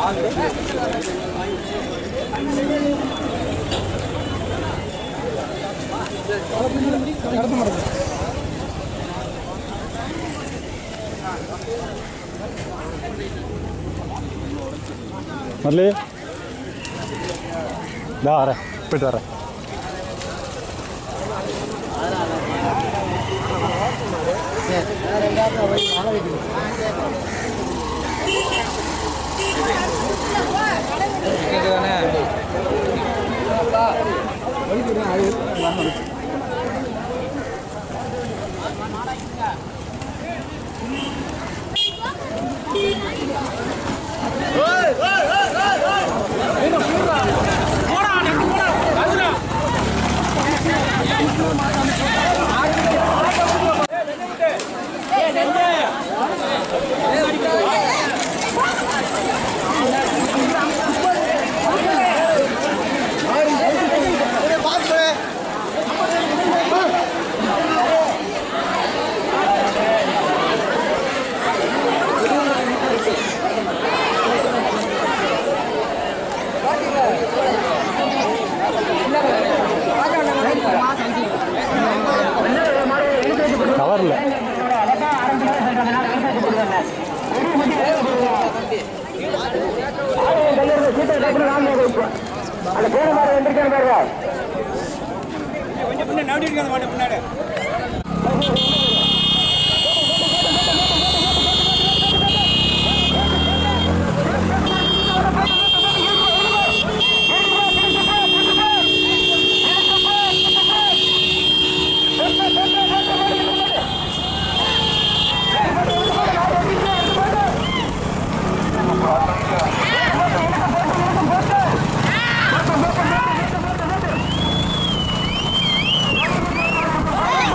முரளி இதா வரேன் போயிட்டு வரேன் கவரில் ஆ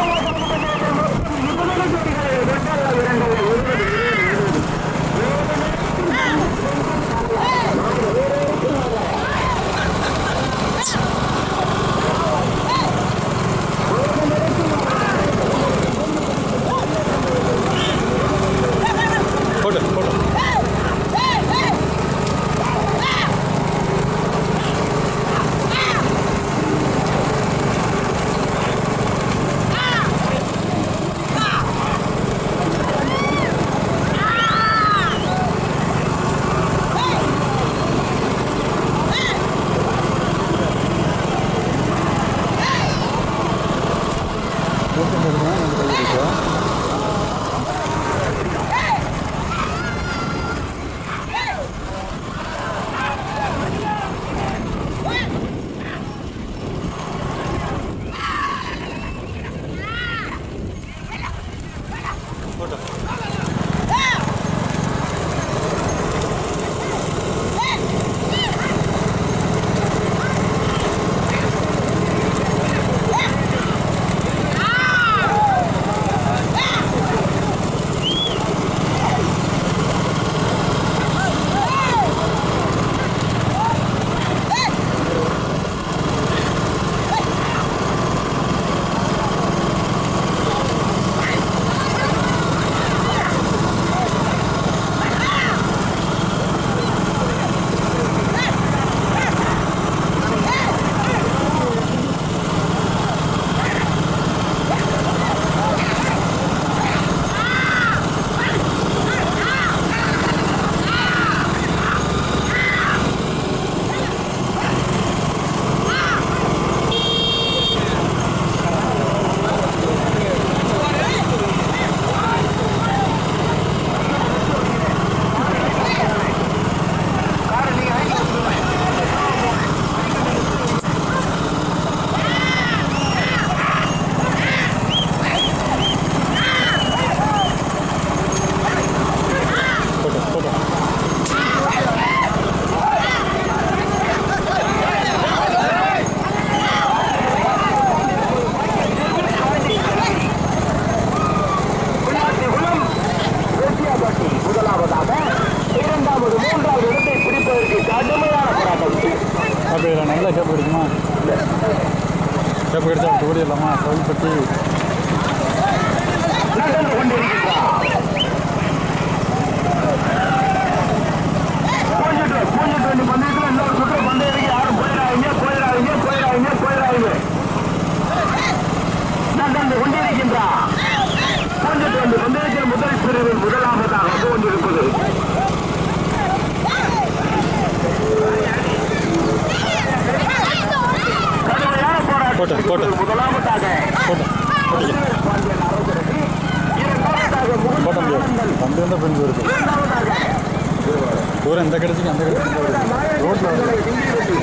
அந்த பெண் இருக்கு தூரம் இந்த கடைசிக்கு அந்த கடைசிக்கு ரோட்டில் வருது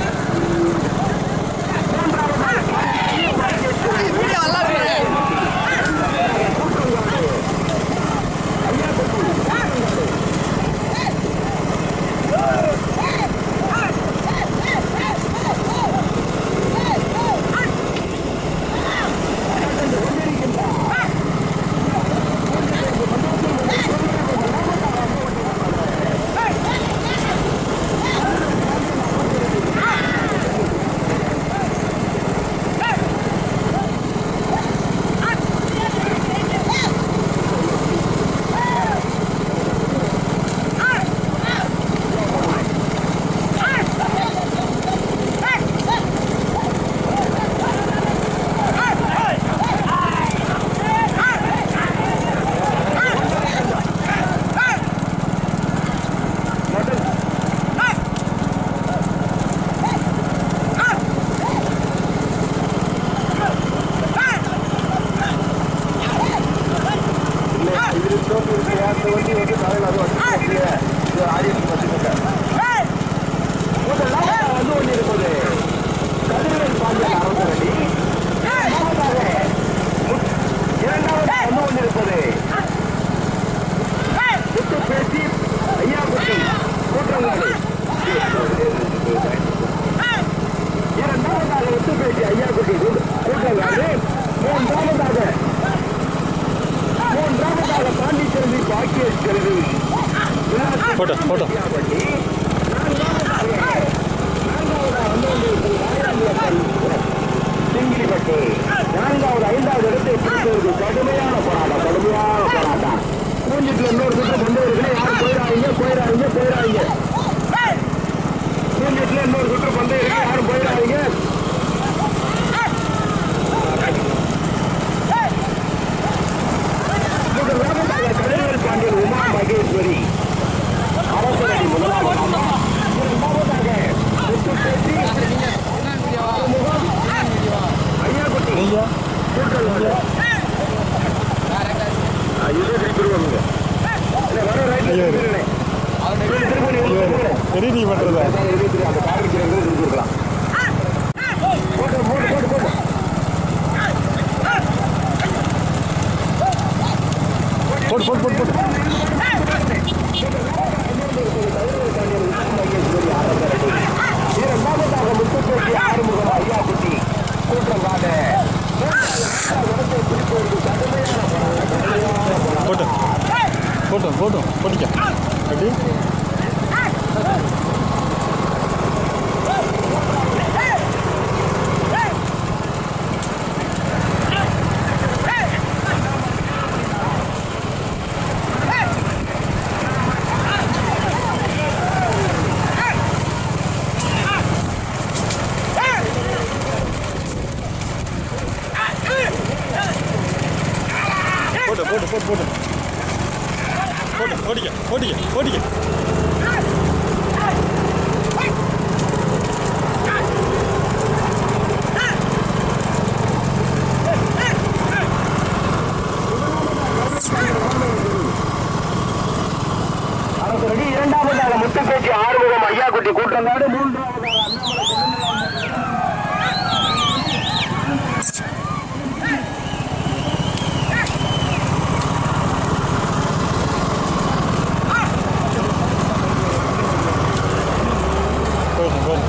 போட்டோ போட்டோ சிங்கிலிப்பட்டி நான்காவது ஐந்தாவது இடத்தை பிடிப்பதற்கு கடுமையான போராட்டம் கடுமையான போராட்டம் பூஞ்சிட்டுல இன்னொரு சுற்று கொண்டு வருதுன்னா யாரும் போயிடாதீங்க போயிடாதீங்க போயிடாதீங்க பூஞ்சிட்டுல இன்னொரு சுற்று கொண்டு இருக்கு யாரும் போயிடாதீங்க முதல் வேகமாக கலைஞர் பாண்டியன் உமா மகேஸ்வரி அரசரடி முதலாவது அம்மா இரண்டாவதாக முத்துப்பேட்டி ஐயாக்குட்டி நீங்கள் கூட்டல் இது திருப்பிடுவாங்க வர ரைட்ல ஐயா. திருப்பிடுறேன் திருப்பி திருப்பி பெரிய நீ பண்ணுறதா அந்த காரிக்கிறவங்க திருப்பிடலாம் போட்டு போட்டு போட்டு போட்டு போட்டு போட்டு போட்டு போட்டு இரண்டாவதாக முத்துப்பேட்டி ஆறுமுகம் ஐயா குட்டி கூட்டங்கால போட்டு போட்டோம் போட்டோம் போட்டிக்க அப்படி போட்டு போட்டு போட்டு போட்டு போட்டு ஓடிக்க ஓடிக்க ஓடிக்க அரசு ரெடி இரண்டாவதாக முத்துப்பேட்டி ஆறுமுகம் ஐயா குட்டி கூட்டங்காடு மூன்றாவதாக அண்ணாமலை போயிட்டேன் போயிட்டேன்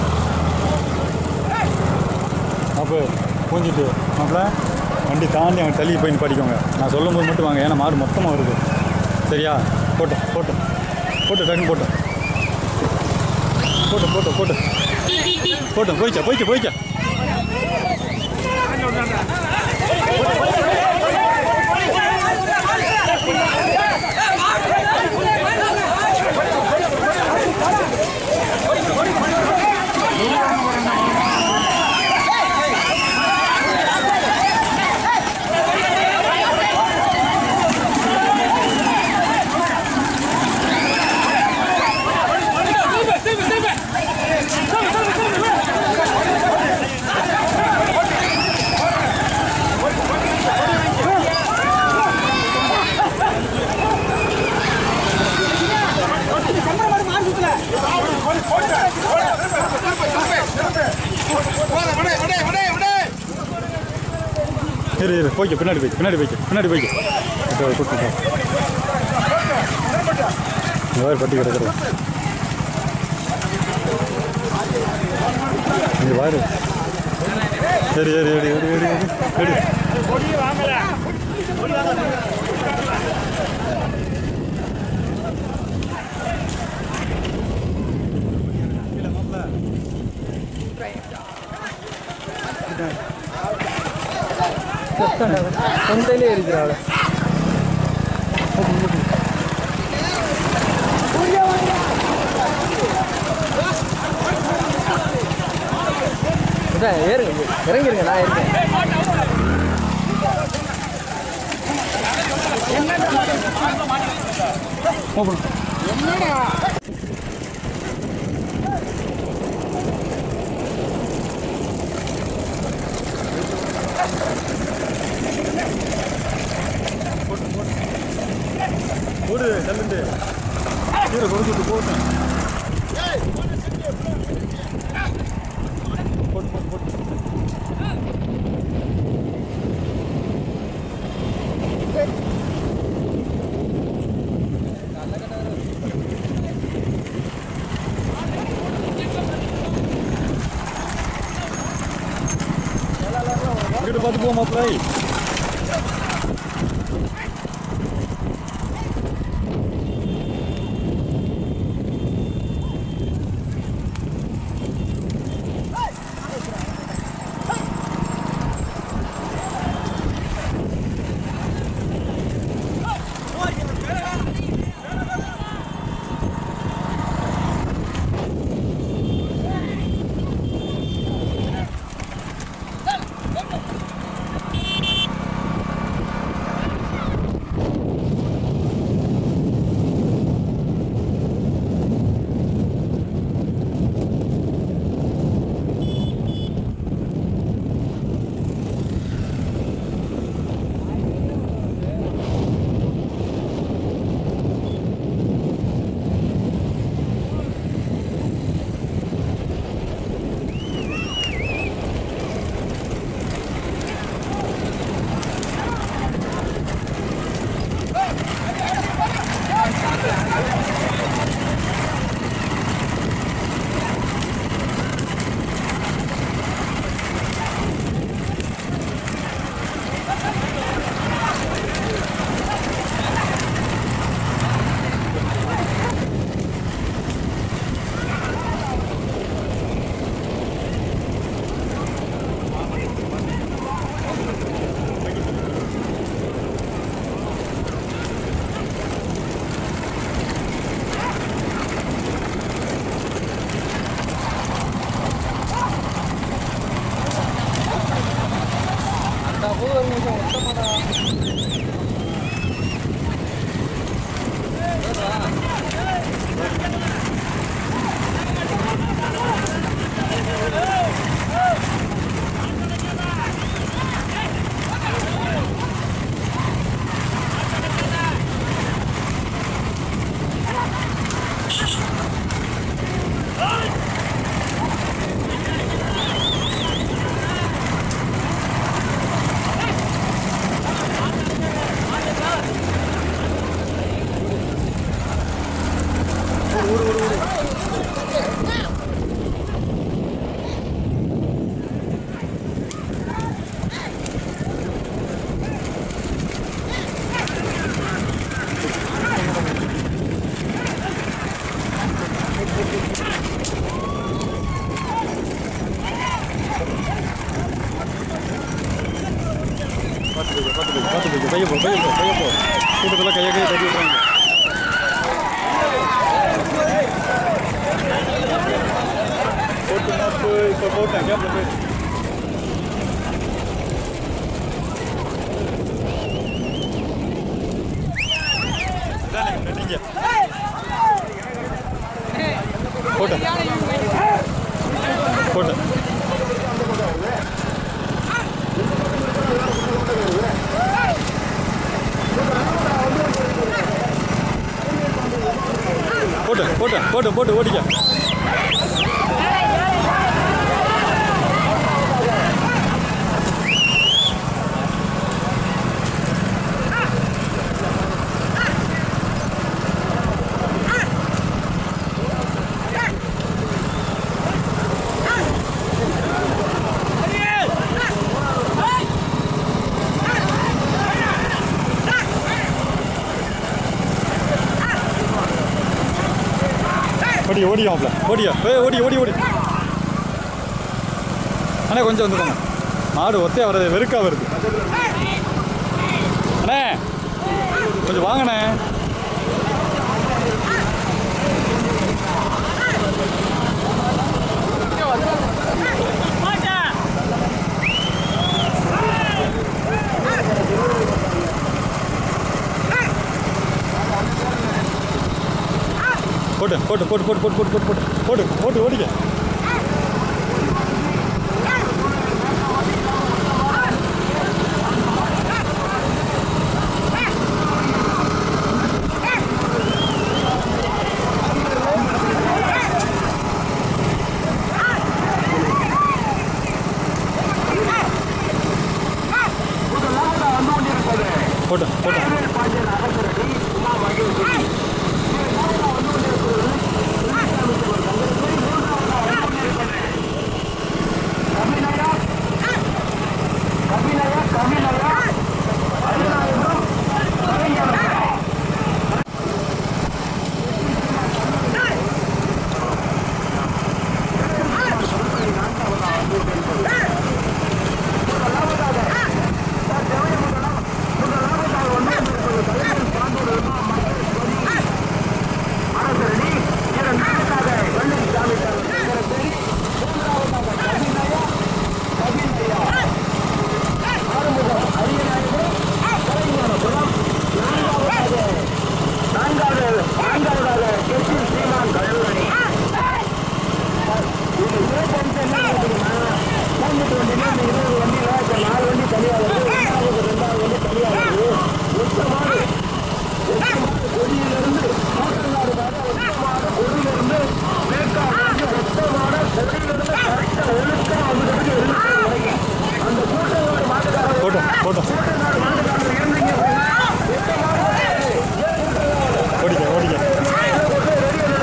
அப்போ பூஞ்சிட்டு மாப்பிள்ள வண்டி தாண்டி அங்கே தள்ளி போய் படிக்கோங்க நான் சொல்லும் போது மட்டும் வாங்க ஏன்னா மாடு மொத்தமாக வருது சரியா போட்டோம் போட்டோம் போட்டு டக்குன்னு போட்டோம் போட்டோம் போட்டோம் போட்டோம் போட்டோம் போய்ச்சா போய்க்க போய்க்க இரு இரு போய்க்க பின்னாடி போய்க்க பின்னாடி போய்க்க பின்னாடி போய்க்க இதோ கூட்டு போ. இந்த மாதிரி பட்டி கிடக்குறது இங்க பாரு சரி சரி எடு எடு எடு எடு எடு தொண்டையிலே இருக்கிறாள் ஏறுங்க இறங்கிருங்க நான் இருக்கேன் போடு தள்ளுண்டு கீரை கொடுத்துட்டு போட்டேன் போட்டு போட்டு போட்டு இங்கிட்டு பார்த்து போ மாப்பிள்ளை பார்த்து போய்க்க பார்த்து போய்க்க பார்த்து போய்க்க கையை போ கையை போ கையை போ கூட்டத்தில் கையை கையை தட்டி விட்றாங்க போட்டு மாப்பு இப்போ போட்டேன் கேப்பில் போய் நீங்க போட்டேன் போட்டேன் போட்டு போட்டு போட்டு போட்டு ஓடிக்க ஓடி ஓடி மாப்பிள ஓடியா ஏ ஓடி ஓடி ஓடி அண்ணா கொஞ்சம் வந்துக்கோங்க மாடு ஒத்தையா வர்றது வெறுக்கா வருது அண்ணே கொஞ்சம் வாங்கண்ணே போட்டு போட்டு போட்டு போட்டு போட்டு போட்டு போட்டு போட்டு போட்டு போட்டு ஓடிக்க போட்டு போட்டு நான்காவது நான்காவதாக கெட்டி சீமான் கல்லூரி இது சிறப்பம்சம் என்ன இருக்குதுன்னா மூணுட்டு வண்டினா இந்த இருபது வண்டியில இப்போ நாலு வண்டி தனியாக வருது ரெண்டாவது ரெண்டாவது வண்டி தனியாக வருது உச்சமான உச்சமான கொடியிலிருந்து கூட்டங்காடு வர உச்சமான கொடியிலிருந்து மேற்காடு உச்சமான கொடியிலிருந்து கரெக்டாக ஒழுக்கம் வந்துட்டு இருக்கு வரைக்கும் அந்த கூட்டங்காடு மாட்டுக்காரர் போட்டு போட்டு கூட்டங்காடு மாட்டுக்காரர் இருந்தீங்க அப்படின்னா ஓடிக்க ஓடிக்க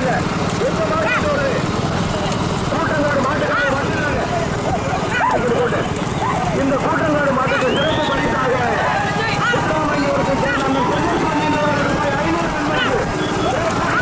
இந்த கூட்டங்காடு மாட்டுக்கு சிறப்பு பரிசாக சித்தாமணியோருக்கு சேர்ந்த அந்த தொழில் பண்ணினவர் ரூபாய் ஐநூறு நன்மைக்கு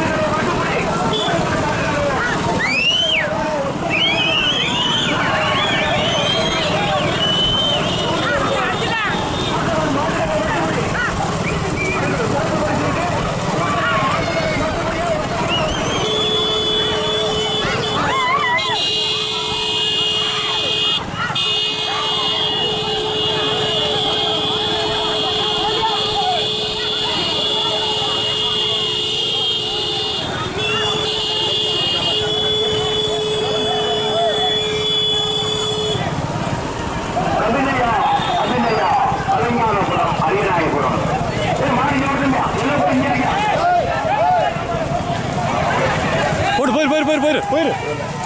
அபிநயா அபிநயா அலங்காரபுரம் அரியநாயபுரம் ஏய், மாறி இங்க வருதுங்க. உள்ள போய் இங்க இருங்க. போட்டு போயிரு போயிரு போயிரு போயிரு போயிரு